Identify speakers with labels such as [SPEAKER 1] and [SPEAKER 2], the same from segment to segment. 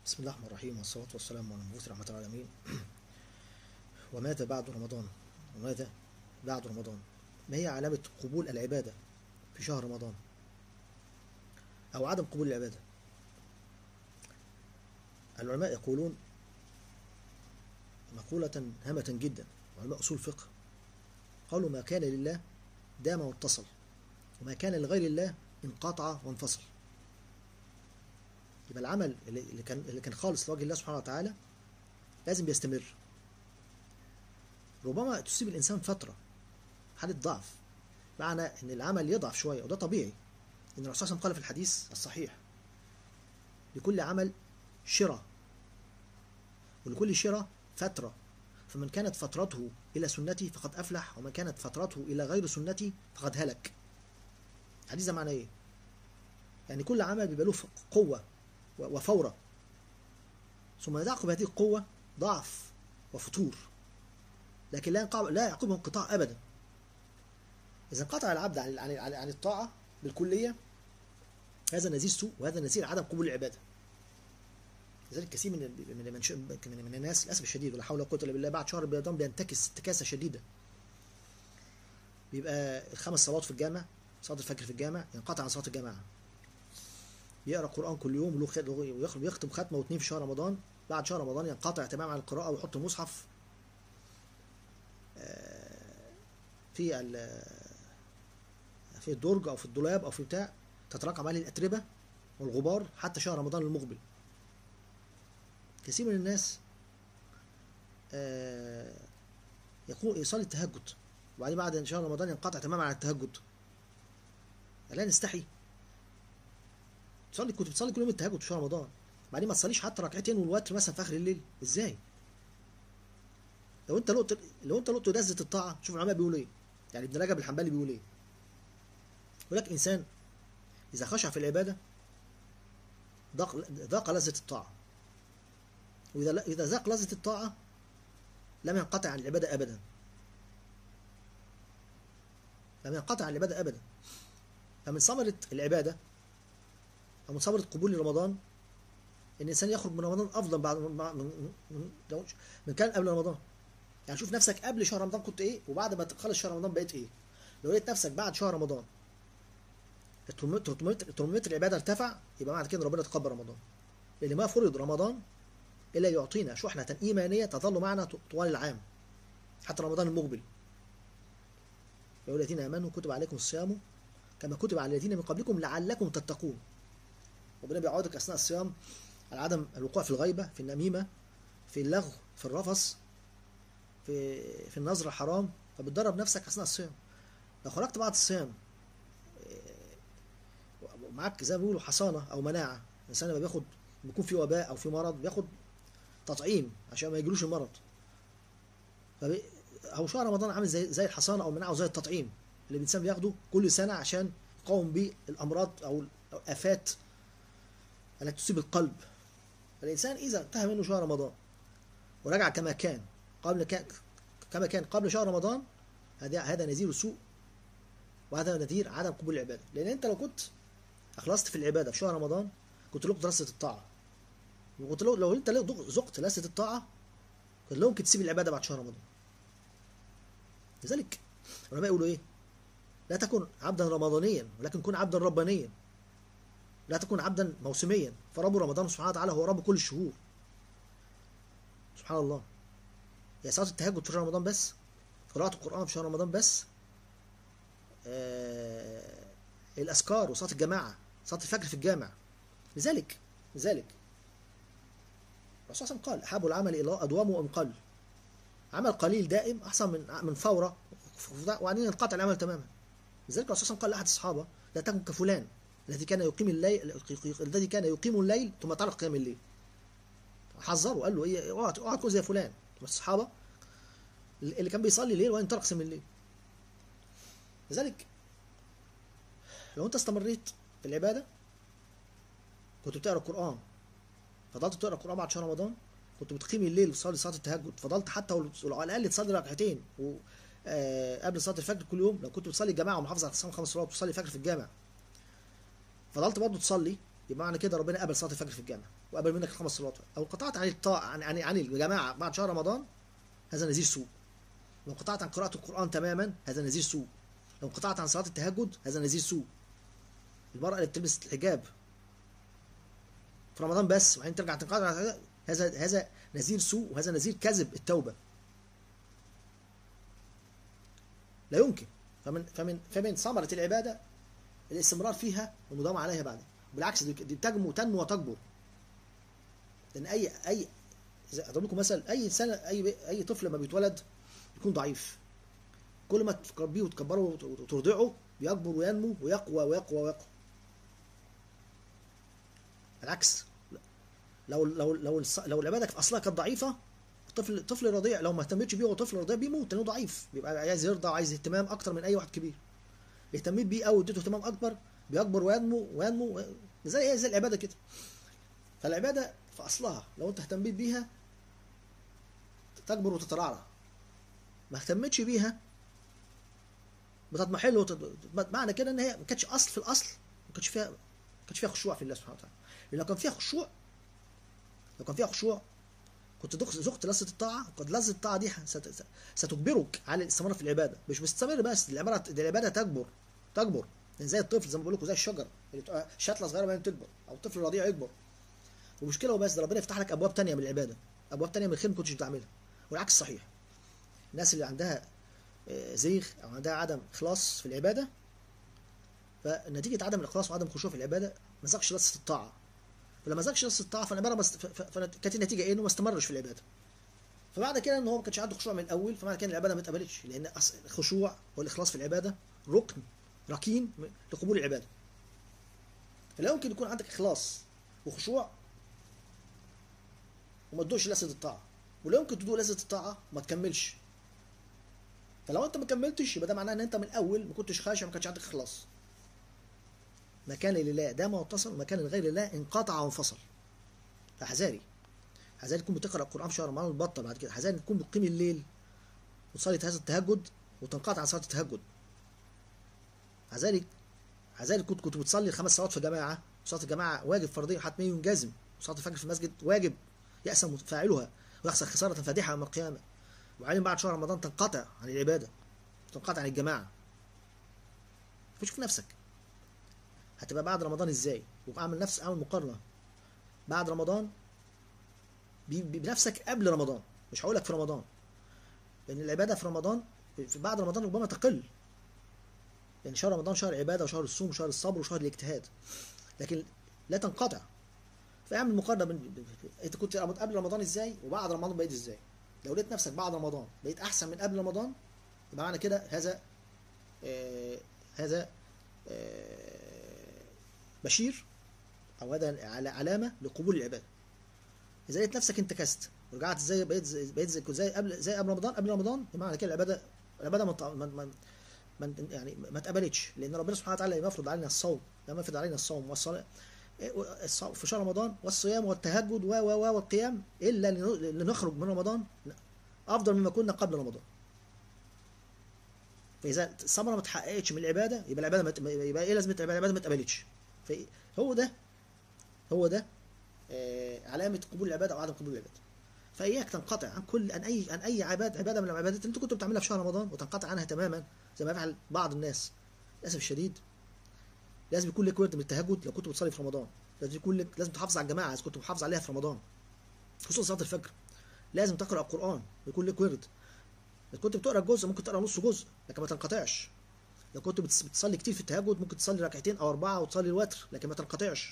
[SPEAKER 1] بسم الله الرحمن الرحيم والصلاة والسلام على المبعوث رحمة العالمين وماذا بعد رمضان وماذا بعد رمضان ما هي علامة قبول العبادة في شهر رمضان أو عدم قبول العبادة العلماء يقولون مقولة هامة جدا علماء أصول الفقه قالوا ما كان لله دام واتصل وما كان لغير الله انقطع وانفصل يبقى العمل اللي اللي كان اللي كان خالص لوجه الله سبحانه وتعالى لازم بيستمر ربما تصيب الانسان فتره حاله ضعف معنى ان العمل يضعف شويه وده طبيعي ان الرسول صلى الله عليه وسلم قال في الحديث الصحيح لكل عمل شرة ولكل شرة فترة فمن كانت فترته إلى سنتي فقد أفلح ومن كانت فترته إلى غير سنتي فقد هلك الحديث ده معناه إيه؟ يعني كل عمل بيبقى له قوة وفورة ثم يعقب هذه القوة ضعف وفتور لكن لا ينقع لا يعقبه انقطاع أبدا إذا انقطع العبد عن عن عن, عن الطاعة بالكلية هذا نذير سوء وهذا نذير عدم قبول العبادة لذلك كثير من من من, من الناس للاسف الشديد ولا حول ولا قوه الا بالله بعد شهر رمضان بينتكس انتكاسه شديده بيبقى الخمس صلوات في الجامع صلاه الفجر في الجامع ينقطع عن صلاه الجماعه يقرا قران كل يوم له ويختم ختمه واثنين في شهر رمضان بعد شهر رمضان ينقطع تماما عن القراءه ويحط المصحف في في الدرج او في الدولاب او في بتاع تتراكم عليه الاتربه والغبار حتى شهر رمضان المقبل كثير من الناس يقول يصلي التهجد وبعدين بعد شهر رمضان ينقطع تماما عن التهجد لا نستحي تصلي كنت بتصلي كل يوم التهجد في شهر رمضان بعدين ما تصليش حتى ركعتين والوتر مثلا في اخر الليل ازاي لو انت لقط لو انت لقط لذة الطاعه شوف العلماء بيقولوا ايه يعني ابن رجب الحنبلي بيقول ايه يقول لك انسان اذا خشع في العباده ذاق ذاق لذة الطاعه وإذا إذا ذاق لذة الطاعة لم ينقطع عن العبادة أبدا لم ينقطع عن العبادة أبدا فمن ثمرة العبادة أو من ثمرة قبول رمضان إن الإنسان يخرج من رمضان أفضل بعد من من, من كان قبل رمضان يعني شوف نفسك قبل شهر رمضان كنت إيه وبعد ما تخلص شهر رمضان بقيت إيه لو لقيت نفسك بعد شهر رمضان ترمومتر العبادة ارتفع يبقى معنى كده ربنا تقبل رمضان لأن ما فرض رمضان إلا يعطينا شحنة إيمانية تظل معنا طوال العام حتى رمضان المقبل يا الذين آمنوا كتب عليكم الصيام كما كتب على الذين من قبلكم لعلكم تتقون ربنا بيعودك أثناء الصيام على عدم الوقوع في الغيبة في النميمة في اللغو في الرفث في في النظر الحرام فبتدرب نفسك أثناء الصيام لو خرجت بعد الصيام معاك زي ما بيقولوا حصانة أو مناعة الإنسان لما بياخد بيكون في وباء أو في مرض بياخد تطعيم عشان ما يجيلوش المرض فبي... هو شهر رمضان عامل زي زي الحصانه او المناعه او زي التطعيم اللي الانسان بياخده كل سنه عشان يقاوم بيه الامراض او الافات التي تصيب القلب الانسان اذا انتهى منه شهر رمضان ورجع كما كان قبل كان كما كان قبل شهر رمضان هذا هذا نذير سوء وهذا نذير عدم قبول العباده لان انت لو كنت اخلصت في العباده في شهر رمضان كنت لقيت دراسه الطاعه وقلت له لو انت ذقت لذة الطاعة كنت ممكن تسيب العبادة بعد شهر رمضان لذلك العلماء يقولوا ايه؟ لا تكن عبدا رمضانيا ولكن كن عبدا ربانيا لا تكن عبدا موسميا فرب رمضان سبحانه وتعالى هو رب كل الشهور سبحان الله يا صلاة التهجد في شهر رمضان بس قراءة القرآن في شهر رمضان بس آه الأذكار وصلاة الجماعة صلاة الفجر في الجامع لذلك لذلك الرسول صلى الله عليه وسلم قال أحب العمل إلى أدومه وإن قل عمل قليل دائم أحسن من من فورة وبعدين ينقطع العمل تماما لذلك الرسول صلى الله عليه وسلم قال لأحد الصحابة لا تكن كفلان الذي كان يقيم الليل الذي كان يقيم الليل ثم ترك قيام الليل حذره قال له ايه اوعى اوعى تكون زي فلان بس الصحابه اللي كان بيصلي الليل وان ترك قيام الليل لذلك لو انت استمريت في العباده كنت بتقرا القران فضلت تقرا القران بعد شهر رمضان كنت بتقيم الليل وتصلي صلاه التهجد فضلت حتى ولو على الاقل تصلي ركعتين و آه قبل صلاه الفجر كل يوم لو كنت بتصلي جماعه ومحافظ على الصيام خمس صلوات وتصلي الفجر في الجامع فضلت برضه تصلي يبقى معنى كده ربنا قبل صلاه الفجر في الجامع وقبل منك الخمس صلوات او قطعت عن الطاعه عن عن, عن الجماعه بعد شهر رمضان هذا نذير سوء لو انقطعت عن قراءه القران تماما هذا نذير سوء لو انقطعت عن صلاه التهجد هذا نذير سوء المراه اللي بتلبس الحجاب في رمضان بس وبعدين ترجع تنقطع عن- هذا هذا نذير سوء وهذا نذير كذب التوبه لا يمكن فمن فمن فمن ثمره العباده الاستمرار فيها والمداومه عليها بعد بالعكس دي دي تنمو تنمو وتكبر لان اي اي زي- اضرب لكم مثل اي سنه اي اي طفل لما بيتولد يكون ضعيف كل ما تربيه وتكبره وت- وترضعه بيكبر وينمو ويقوى ويقوى ويقوى العكس لو لو لو الص- لو العباده في اصلها كانت ضعيفه الطفل الطفل الرضيع لو ما اهتمتش بيه وهو طفل رضيع بيموت لانه ضعيف بيبقى عايز يرضع وعايز اهتمام اكتر من اي واحد كبير اهتميت بيه قوي اديته اهتمام اكبر بيكبر وينمو وينمو زي هي زي العباده كده فالعباده في اصلها لو انت اهتميت بيها تكبر وتترعرع ما اهتمتش بيها بتضمحل وتد... معنى كده ان هي ما كانتش اصل في الاصل ما كانتش فيها ما كانتش فيها خشوع في الله سبحانه وتعالى لان لو كان فيها خشوع لو كان فيها خشوع كنت ذقت ذقت لذة الطاعة قد لذة الطاعة دي ست- ستجبرك على الاستمرار في العبادة مش بتستمر بس العبادة العبادة تكبر تكبر يعني زي الطفل زي ما بقول لكم زي الشجرة اللي تبقى شتلة صغيرة بعدين تكبر أو الطفل الرضيع يكبر ومشكلة وبس ده ربنا يفتح لك أبواب تانية من العبادة أبواب تانية من الخير ما كنتش بتعملها والعكس صحيح الناس اللي عندها آه، زيغ أو عندها عدم إخلاص في العبادة فنتيجة عدم الإخلاص وعدم الخشوع في العبادة ما ذاقش لذة الطاعة فلما ما ذاقش لذة الطاعة فالعبادة بس ف- ف- فكانت النتيجة إيه إنه ما استمرش في العبادة فمعنى كده ان هو ما كانش عنده خشوع من الاول فمعنى كده العباده ما اتقبلتش لان أص- الخشوع والاخلاص في العباده ركن ركين م- لقبول العباده فلا يمكن يكون عندك اخلاص وخشوع وما تدوقش لذة الطاعه ولا يمكن تدوق لذة الطاعه وما تكملش فلو انت ما كملتش يبقى ده معناه ان انت من الاول ما كنتش خاشع ما كانش عندك اخلاص مكان لله دام واتصل ومكان لغير الله انقطع وانفصل فحذاري حذاري تكون بتقرا القران في شهر رمضان وتبطل بعد كده حذاري تكون بتقيم الليل وتصلي هذا التهجد وتنقطع عن صلاه التهجد حذاري حذاري كنت كنت بتصلي خمس صلوات في جماعه صلاه الجماعه واجب فرضيه حتمي ينجزم وصلاه الفجر في المسجد واجب يأسم فاعلها ويخسر خساره فادحه يوم القيامه وبعدين بعد شهر رمضان تنقطع عن العباده تنقطع عن الجماعه فشوف نفسك هتبقى بعد رمضان ازاي واعمل نفس اعمل مقارنه بعد رمضان ب- ب- بنفسك قبل رمضان مش هقول لك في رمضان لان العباده في رمضان في بعد رمضان ربما تقل يعني شهر رمضان شهر عباده وشهر الصوم وشهر الصبر وشهر الاجتهاد لكن لا تنقطع فاعمل مقارنه بين ب- ب- انت كنت قبل رمضان ازاي وبعد رمضان بقيت ازاي لو لقيت نفسك بعد رمضان بقيت احسن من قبل رمضان يبقى معنى كده هذا آه هذا آه بشير او هذا عل- علامه لقبول العباده اذا لقيت نفسك انتكست ورجعت زي بقيت زي بقيت زي, زي قبل زي قبل رمضان قبل رمضان بمعنى كده العباده العباده ما ما ما ما يعني ما اتقبلتش لان ربنا سبحانه وتعالى لما يفرض علينا الصوم لما يفرض علينا الصوم والصلاه إيه، الصوم في شهر رمضان والصيام والتهجد و و و والقيام الا لن- لنخرج من رمضان افضل مما كنا قبل رمضان فاذا الثمره ما اتحققتش من العباده يبقى العباده ما ت- يبقى ايه لازمه العباده العباده ما اتقبلتش فهو ده هو ده آه، علامه قبول العباده او عدم قبول العباده فاياك تنقطع عن كل عن اي عن اي عباده عباده من العبادات اللي انت كنت بتعملها في شهر رمضان وتنقطع عنها تماما زي ما يفعل بعض الناس للاسف الشديد لازم يكون لك ورد من التهجد لو كنت بتصلي في رمضان لازم يكون لك لازم تحافظ على الجماعه اذا كنت محافظ عليها في رمضان خصوصا صلاه الفجر لازم تقرا القران ويكون لك ورد لو كنت بتقرا جزء ممكن تقرا نص جزء لكن ما تنقطعش لو كنت بتس- بتصلي كتير في التهجد ممكن تصلي ركعتين او اربعه وتصلي الوتر لكن ما تنقطعش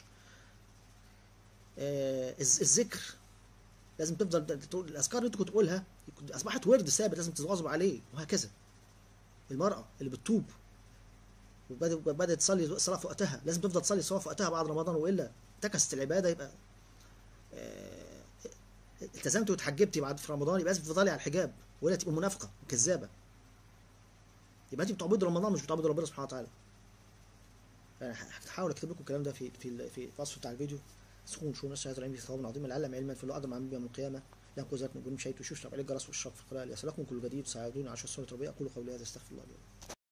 [SPEAKER 1] آه، الز- الذكر لازم تفضل تقول الاذكار اللي انت كنت تقولها يكون- اصبحت ورد ثابت لازم تواظب عليه وهكذا المراه اللي بتتوب وبدأت بدأت تصلي الصلاه في وقتها لازم تفضل تصلي الصلاه في وقتها بعد رمضان والا انتكست العباده يبقى آه، التزمت واتحجبتي بعد في رمضان يبقى لازم تفضلي على الحجاب ولا تبقى منافقه كذابه يبقى انت بتعبد رمضان مش بتعبد ربنا سبحانه وتعالى يعني هحاول اكتب لكم الكلام ده في في في الوصف بتاع الفيديو سخون شو نشر هذا العلم في ثواب عظيم العلم علما في اجر مع يوم القيامه لا ينقذ ذات من جنون شيء وشوش عليه الجرس والشرف في القراءه ليصلكم كل جديد ساعدوني عشر سوره ربيع اقول قولي هذا استغفر الله لي ولكم.